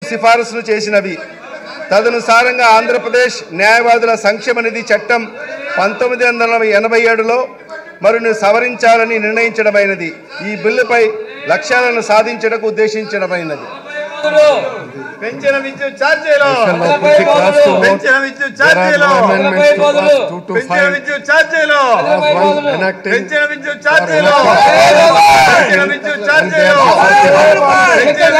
సిఫారసులు చేసినవి తదనుసారంగా ఆంధ్రప్రదేశ్ న్యాయవాదుల సంక్షేమ నిధి చట్టం పంతొమ్మిది వందల ఎనభై ఏడులో మరిన్ని సవరించాలని నిర్ణయించడమైనది ఈ బిల్లుపై లక్ష్యాలను సాధించడానికి ఉద్దేశించడమైనది పెంచిన విద్యుత్ ఛార్జీలు Put the class to vote. పెంచిన విద్యుత్ There are ఛార్జీలు no amendments to class two to పెంచిన five. విద్యుత్ ఛార్జీలు Class one enacting. పెంచిన విద్యుత్ ఛార్జీలు Or పెంచిన విద్యుత్ ఛార్జీలు And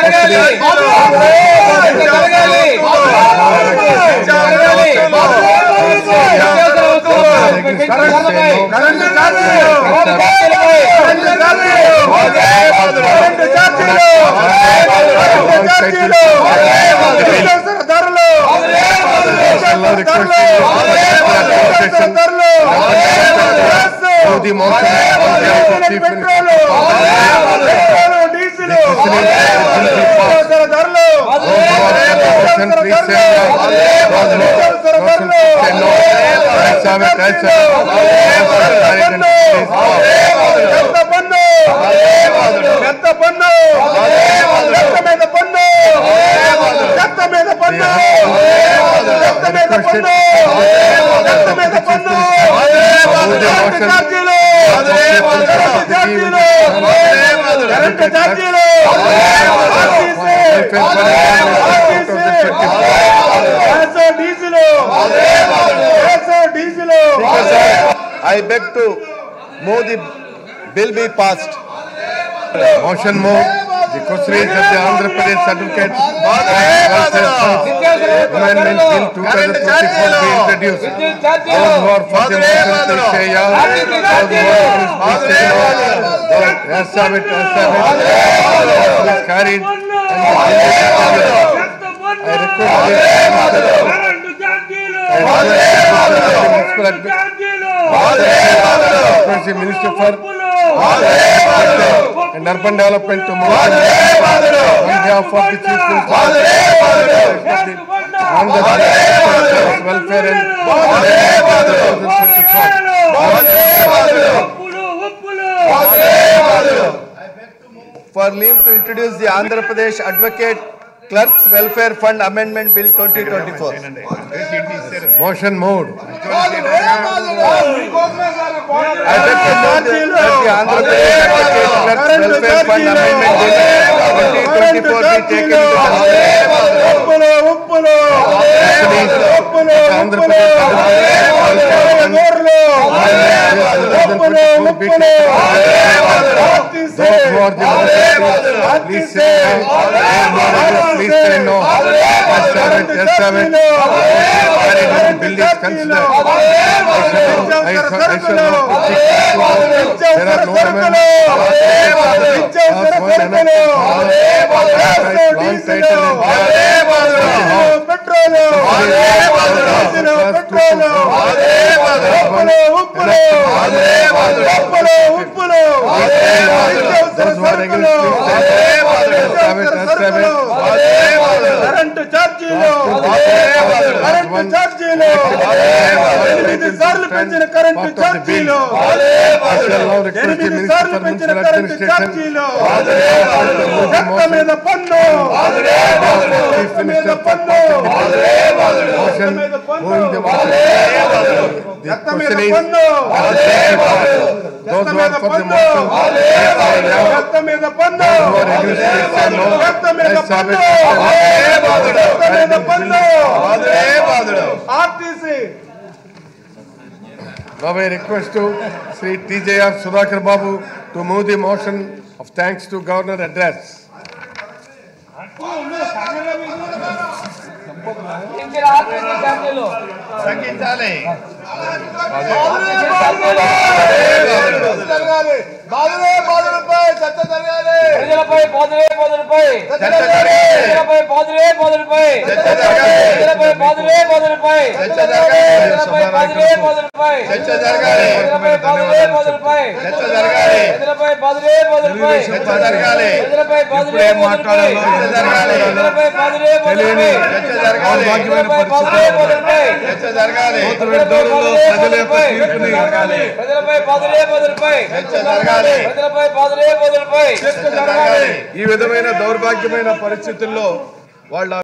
కరెంటు ఛార్జీలు కరెంటు ఛార్జీలు కరెంటు ఛార్జీలు కరెంటు ఛార్జీలు నిత్యావసర ధరలు నిత్యావసర ధరలు నిత్యావసర ధరలు Modi motion on the chief petrol minister. Petrol diesel నిత్యావసర ధరలు Motion please say no. నిత్యావసర ధరలు Say no. Let's have it. Let's have it. ఎంత పన్ను ఎంత పన్ను ఎంత మీద పన్ను ఎంత మీద పన్ను ఎంత మీద పన్ను ఎంత మీద పన్ను కరెంటు ఛార్జీలు కరెంటు ఛార్జీలు కరెంటు ఛార్జీలు RTC RTC gas diesel gas diesel I beg to move the bill be passed Motion move. The question is that the Andhra Pradesh Advocate Amendment Bill 2024 be introduced. Those who are for the motion, please say yes. Those who are against, please say no. Those- Yes, have it, yes, have it. Motion is carried. And the bill is introduced. I request the municipal admin- request the Minister for and Urban Development to move on behalf of the Chief Minister on the welfare and 2024. for leave to introduce the Andhra Pradesh Advocate Clerks Welfare Fund Amendment Bill 2024. Motion moved. I beg to move the- that the Andhra Pradesh Advocate Clerks Welfare Fund Amendment Bill 2024 be taken into consideration. ఉప్పులు ఉప్పులు ఉప్పులు Andhra ఉప్పులు Pradesh గోర్లు ఉప్పులు ఉప్పులు RTC Those who are the motion, please say no. Please say no. Yes, have it, yes, have it. Carried and the bill is considered. I shall, I shall, I shall not put it to vote. There are no amendments. Class one enacted. Long title and petrol petrol ఉప్పులు ఉప్పులు ఉప్పులు ఉప్పులు Those who are against, please say no. Yes, have it, yes, have it. Current ఛార్జీలు current ఛార్జీలు ఎనిమిది సార్లు పెంచిన current ఛార్జీలు I shall now request the ఎనిమిది Minister సార్లు for పెంచిన Municipal కరెంటు Administration ఛార్జీలు చెత్త మీద పన్ను చెత్త మీద పన్ను motion మీద పన్ను moving the motion. The చెత్త మీద question is, పన్ను those చెత్త who మీద are for the పన్ను motion, please say yes. చెత్త మీద పన్ను Those who are against, please say no. చెత్త మీద Yes, have పన్ను it. చెత్త మీద పన్ను RTC Now I request to Sri TJR Sudhakar Babu to move the motion of thanks to Governor address. తగ్గించాలి బాధలే బాధలపై చర్చ జరగాలి ప్రజలపై పోదులే పోదులపై చర్చ జరగాలి ప్రజలపై పోదులే పోదులపై చర్చ జరగాలి ప్రజలపై పోదులే పోదులపై చర్చ జరగాలి ప్రజలపై పోదులే పోదులపై చర్చ జరగాలి ప్రజలపై పోదులే పోదులపై చర్చ జరగాలి ప్రజలపై పోదులే పోదులపై చర్చ జరగాలి ప్రజలపై పోదులే పోదులపై చర్చ జరగాలి ప్రజలపై పోదులే పోదులపై చర్చ జరగాలి ప్రజలపై పోదులే పోదులపై చర్చ జరగాలి ప్రజలపై పోదులే పోదులపై ప్రజలపై పోదులే పోదులపై చర్చ జరగాలి ప్రజలపై పోదులే పోదులపై చర్చ జరగాలి ఈ విధమైన దౌర్భాగ్యమైన పరిస్థితుల్లో వాళ్ళ